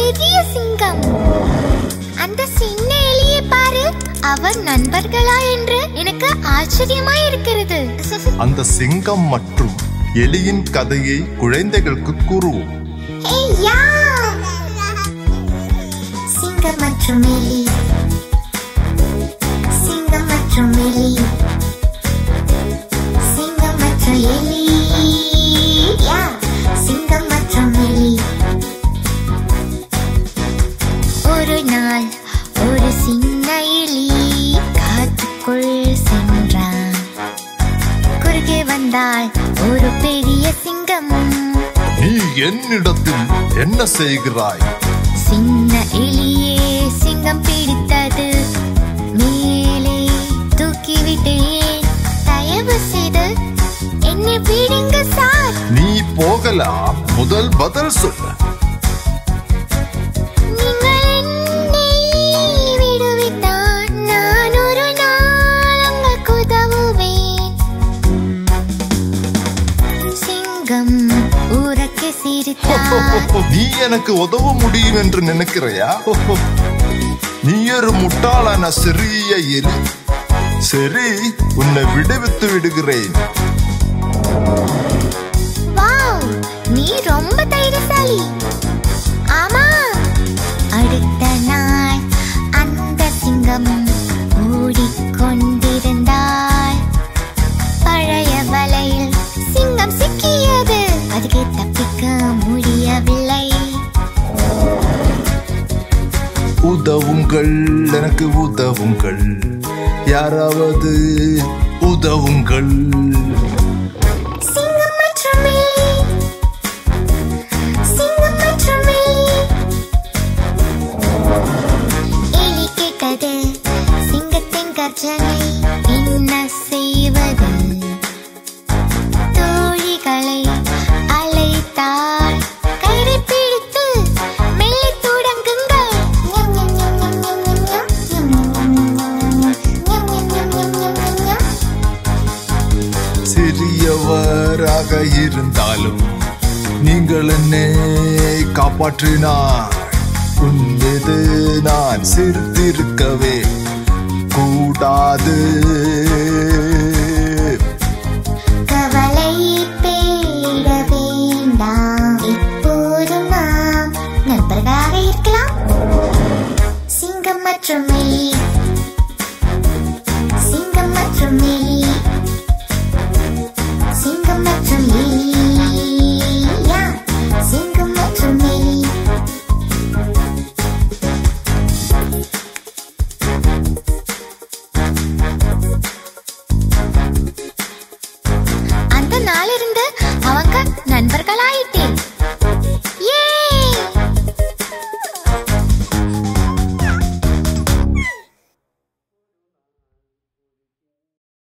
பெரிய சிங்கம் அந்த சின்ன எலியை பாரு அவர் நண்பர்களா என்று எனக்கு ஆச்சரியமா இருக்கிறது அந்த சிங்கம் மற்றும் எலியின் கதையை குழந்தைகளுக்கு கூறுவோம் ஏய், யா! சிங்கம் மற்றும் எலி சிங்கம் மற்றும் எலி சிங்கம் மற்றும் எலி யா! சிங்கம் மற்றும் எலி ஒரு நாள் ஒரு சின்ன எலி காட்டுக்குள் சென்றான் குறுக்கே வந்தால் ஒரு பெரிய சிங்கம் நீ என்னிடத்தில் என்ன செய்கிறாய் சின்ன எலியே சிங்கம் பிடித்தது மேலே தூக்கிவிட்டேன் தயவு செய்து என்னை விடுங்க சார் நீ போகலாம் முதல் பதில் சொல்லு நீங்கள் என்னை விடுவித்தால் நான் ஒரு நாள் உங்களுக்கு உதவுவேன் சிங்கம் உறக்க சிரித்தார் நீ எனக்கு உதவ முடியும் என்று நினைக்கிறையா நீ ஒரு முட்டாளான சிறிய எலி சரி உன்னை விடுவித்து விடுகிறேன் வாவ் நீ ரொம்ப தைரியசாலி ஆமா அடுத்த நாள் அந்த சிங்கம் ஓடிக்கொண்டிருந்தால் பழைய வலையில் சிங்கம் சிக்கியது அதுக்கு தப்பிக்க முடியவில்லை உதவுங்கள் எனக்கு உதவுங்கள் யாராவது உதவுங்கள் சிங்கம் மற்றும் எலி சிங்கம் மற்றும் எலி எலி கேட்டது சிங்கத்தின் கர்ஜனை என்ன செய்வது தோழிகளை அழைத்தாள் கயிறை பிடித்து மெல்ல தொடங்குங்கள் ஞம், ஞம், ஞம், ஞம், ஞம், ஞம், ஞம், ஞம், ஞம், ஞம், ஞம், ஞம், ஞம், ஞம். சிறியவராக இருந்தாலும் நீங்கள் என்னை காப்பாற்றினார் உன் மீது நான் சிரித்திருக்கவே கூடாது கவலை தேட வேண்டாம் இப்போது நாம் நண்பர்களாக இருக்கலாம் சிங்கம் மற்றும் எலி சிங்கம் மற்றும் எலி சிங்கம் மற்றும் எலி யா, சிங்கம் மற்றும் எலி அந்த நாளிலிருந்து அவங்க நண்பர்களாயிட்டே